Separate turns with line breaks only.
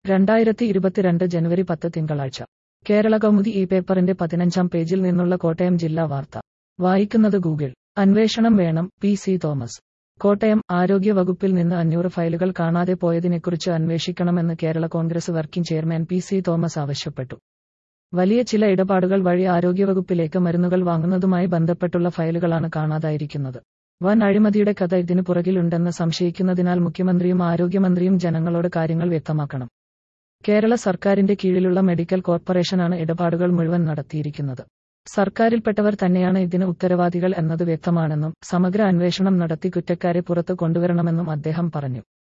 രണ്ടായിരത്തി ഇരുപത്തിരണ്ട് ജനുവരി പത്ത് തിങ്കളാഴ്ച കേരള കൗമുദി ഈ പേപ്പറിന്റെ പതിനഞ്ചാം പേജിൽ നിന്നുള്ള കോട്ടയം ജില്ലാ വാർത്ത വായിക്കുന്നത് ഗൂഗിൾ അന്വേഷണം വേണം പി സി തോമസ് കോട്ടയം ആരോഗ്യ വകുപ്പിൽ നിന്ന് അഞ്ഞൂറ് ഫയലുകൾ കാണാതെ പോയതിനെക്കുറിച്ച് അന്വേഷിക്കണമെന്ന് Kerala Congress working chairman P C Thomas ആവശ്യപ്പെട്ടു വലിയ ചില ഇടപാടുകൾ വഴി ആരോഗ്യവകുപ്പിലേക്ക് മരുന്നുകൾ വാങ്ങുന്നതുമായി ബന്ധപ്പെട്ടുള്ള ഫയലുകളാണ് കാണാതായിരിക്കുന്നത് വൻ അഴിമതിയുടെ കഥ ഇതിനു പുറകിലുണ്ടെന്ന് സംശയിക്കുന്നതിനാൽ മുഖ്യമന്ത്രിയും ആരോഗ്യമന്ത്രിയും ജനങ്ങളോട് കാര്യങ്ങൾ വ്യക്തമാക്കണം കേരള സർക്കാരിന്റെ കീഴിലുള്ള മെഡിക്കൽ കോർപ്പറേഷനാണ് ഇടപാടുകൾ മുഴുവൻ നടത്തിയിരിക്കുന്നത് സർക്കാരിൽപ്പെട്ടവർ തന്നെയാണ് ഇതിന് ഉത്തരവാദികൾ എന്നത് വ്യക്തമാണെന്നും സമഗ്ര അന്വേഷണം നടത്തി കുറ്റക്കാരെ പുറത്തു കൊണ്ടുവരണമെന്നും അദ്ദേഹം പറഞ്ഞു